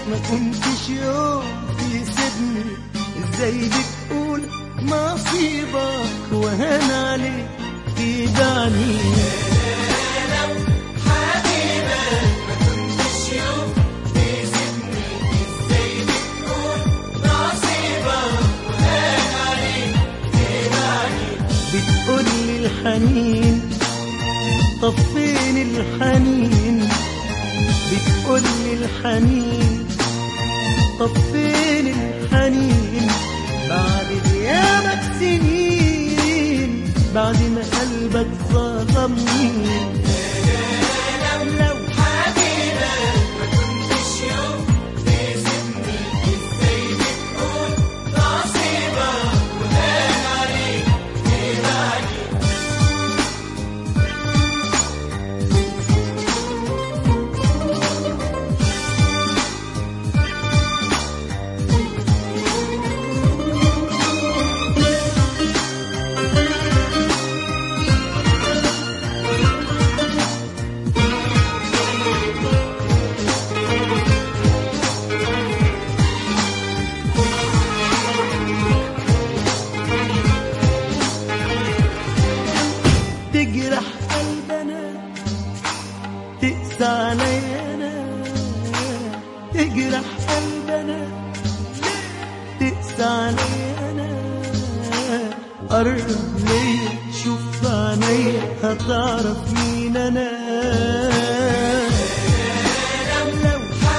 ما كنتش يوم تسيبني ازاي بتقول نصيبك وهان عليك تدعني بتقول لي الحنين طب فين الحنين بتقول لي الحنين طب فين الحنين بعد غيابك سنين بعد ما قلبك ظلمني لو تجرح قلبنا تقسى عليا انا تجرح قلبنا تقسى عليا انا قرب ليا شوف في عينيا هتعرف مين انا لو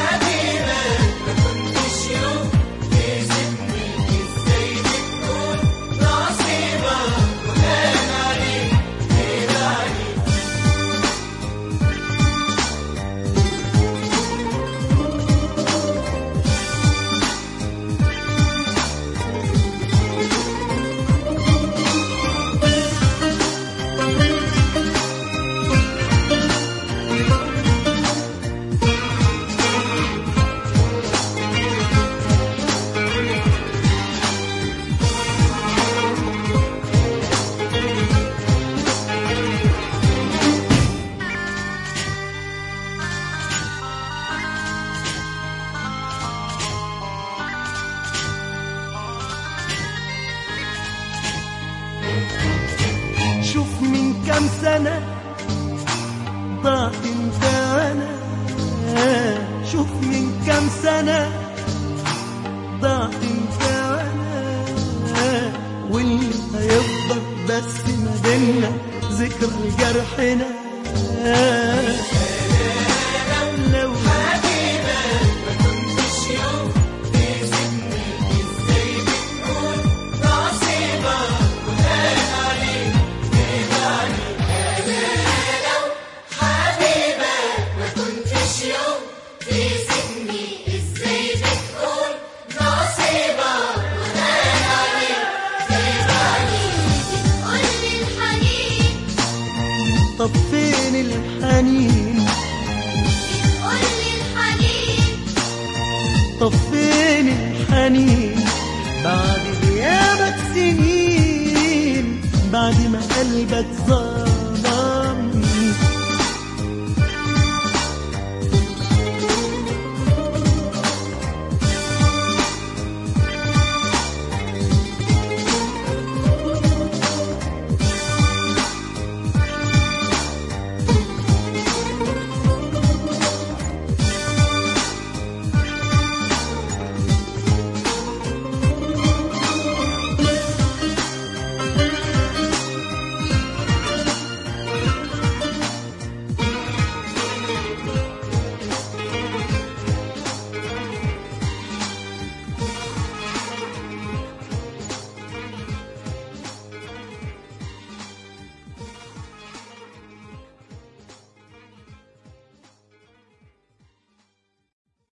شوف من كام سنة ضاعت انت وانا شوف من كام سنة ضاعت انت وانا واللي هيفضل بس ما بينا ذكرى لجرحنا لو طب فين الحنين طب فين الحنين بعد غيابك سنين بعد ما قلبك ظلم